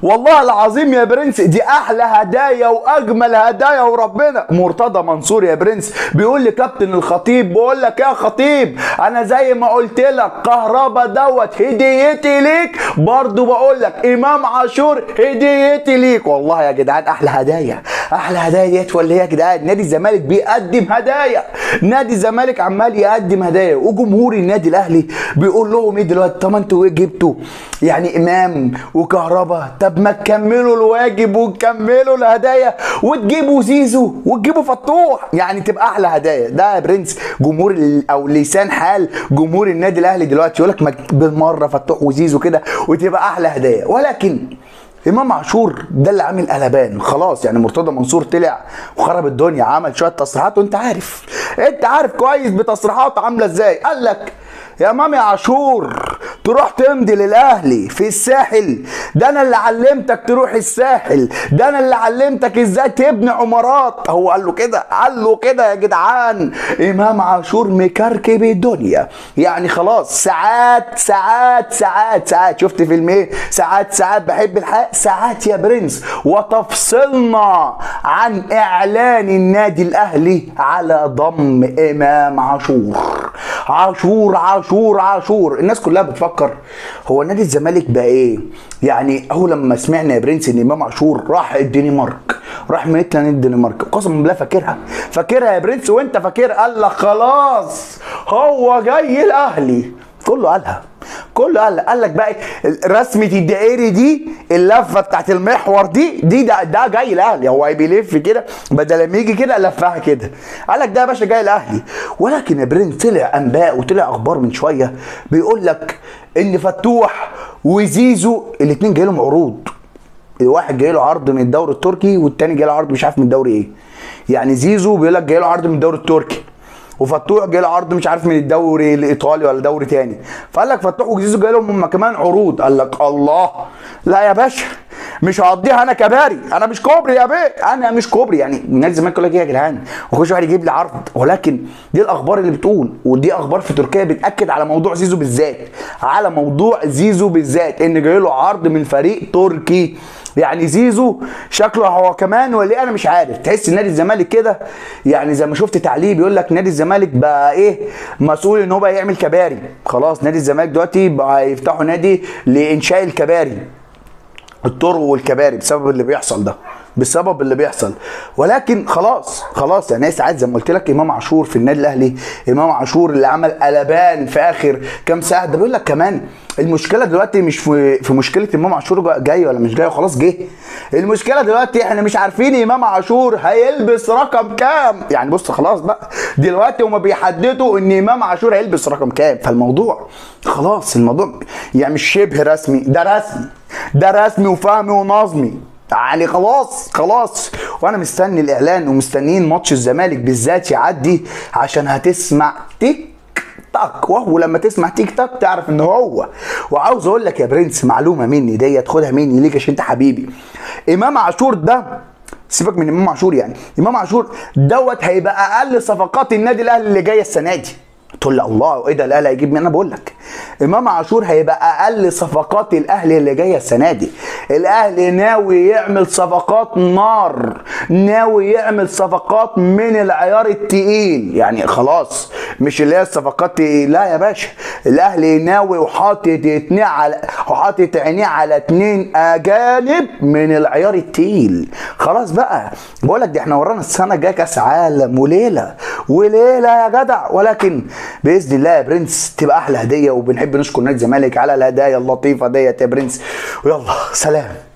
والله العظيم يا برنس دي احلى هدايا واجمل هدايا وربنا مرتضى منصور يا برنس بيقول لي كابتن الخطيب بقول لك يا خطيب انا زي ما قلت لك كهربا دوت هديتي ليك برضو بقول لك امام عاشور هديتي ليك والله يا جدعان احلى هدايا احلى هدايا ديت ولا ايه يا جدعان نادي الزمالك بيقدم هدايا نادي الزمالك عمال يقدم هدايا وجمهور النادي الاهلي بيقول لهم ايه دلوقتي طب ما انتوا ايه جبتوا يعني امام وكهربا طب ما تكملوا الواجب وتكملوا الهدايا وتجيبوا زيزو وتجيبوا فتوح يعني تبقى احلى هدايا ده يا برنس جمهور ال- او لسان حال جمهور النادي الاهلي دلوقتي يقول لك ما بالمره فتوح وزيزو كده وتبقى احلى هدايا ولكن امام عاشور ده اللي عامل قلبان خلاص يعني مرتضى منصور طلع وخرب الدنيا عمل شويه تصريحات وانت عارف انت عارف كويس بتصريحات عامله ازاي قال لك يا امام يا عاشور تروح تمضي للاهلي في الساحل ده انا اللي علمتك تروح الساحل ده انا اللي علمتك ازاي تبني عمارات هو قال له كده قال له كده يا جدعان امام عاشور مكركب الدنيا يعني خلاص ساعات ساعات ساعات ساعات شفت فيلم ايه ساعات ساعات بحب الحياه ساعات يا برنس وتفصلنا عن اعلان النادي الاهلي على ضم امام عاشور عاشور عاشور عاشور الناس كلها بتفكر هو نادي الزمالك بقى ايه يعني اول لما سمعنا يا برنس ان امام عاشور راح الدنمارك راح ميتلاند الدنمارك قسما بالله فاكرها فاكرها يا برنس وانت فاكر قال لك خلاص هو جاي الاهلي كله قالها كله قال قال لك بقى إيه؟ رسمه الدائري دي اللفه بتاعت المحور دي دي ده, ده جاي الاهلي هو بيلف كده بدل ما يجي كده لفها كده قال لك ده يا باشا جاي الاهلي ولكن يا برنس طلع انباء وطلع اخبار من شويه بيقول لك ان فتوح وزيزو الاثنين جاي لهم عروض واحد جاي له عرض من الدوري التركي والتاني جاي له عرض مش عارف من الدوري ايه يعني زيزو بيقول لك جاي له عرض من الدوري التركي وفتوح جاي له عرض مش عارف من الدوري الايطالي ولا دوري تاني فقال لك فتوح وزيزو جاي لهم هم كمان عروض قال لك الله لا يا باشا مش هقضيها انا كباري انا مش كوبري يا بيه انا مش كوبري يعني نادي الزمالك يقول لك ايه يا جدعان وكل واحد يجيب لي عرض ولكن دي الاخبار اللي بتقول ودي اخبار في تركيا بتاكد على موضوع زيزو بالذات على موضوع زيزو بالذات ان جاي له عرض من فريق تركي يعني زيزو شكله هو كمان ولا ايه انا مش عارف تحس نادي الزمالك كده يعني زي ما شفت تعليق بيقول لك نادي الزمالك بقى ايه مسؤول ان هو بقى يعمل كباري خلاص نادي الزمالك دلوقتي بقى يفتحوا نادي لانشاء الكباري الطرق والكباري بسبب اللي بيحصل ده بسبب اللي بيحصل ولكن خلاص خلاص يعني ساعات زي ما قلت لك امام عاشور في النادي الاهلي امام عاشور اللي عمل قلبان في اخر كام ساعه ده بيقول لك كمان المشكله دلوقتي مش في في مشكله امام عاشور جاي ولا مش جاي وخلاص جه المشكله دلوقتي احنا مش عارفين امام عاشور هيلبس رقم كام يعني بص خلاص بقى دلوقتي هما بيحددوا ان امام عاشور هيلبس رقم كام فالموضوع خلاص الموضوع يعني مش شبه رسمي ده رسمي ده رسمي وفهمي ونظمي يعني خلاص خلاص وانا مستني الاعلان ومستنيين ماتش الزمالك بالذات يعدي عشان هتسمع تيك تاك وهو لما تسمع تيك تاك تعرف ان هو وعاوز اقول لك يا برنس معلومه مني ديت خدها مني ليك عشان انت حبيبي امام عاشور ده سيبك من امام عاشور يعني امام عاشور دوت هيبقى اقل صفقات النادي الاهلي اللي جايه السنه دي تقول لي الله ايه ده الاهلي هيجيب مين انا بقول لك امام عاشور هيبقى اقل صفقات الاهلي اللي جايه السنه دي الاهلي ناوي يعمل صفقات نار ناوي يعمل صفقات من العيار التقيل يعني خلاص مش اللي هي الصفقات تقيل لا يا باشا الاهلي ناوي وحاطط اتنين على وحاطط عينيه على اتنين اجانب من العيار التقيل خلاص بقى بقول لك دي احنا ورانا السنه الجايه كاس عالم وليله وليله يا جدع ولكن باذن الله يا برنس تبقى احلى هديه وبنحب نشكر نادي الزمالك على الهدايا اللطيفه ديت يا برنس ويلا سلام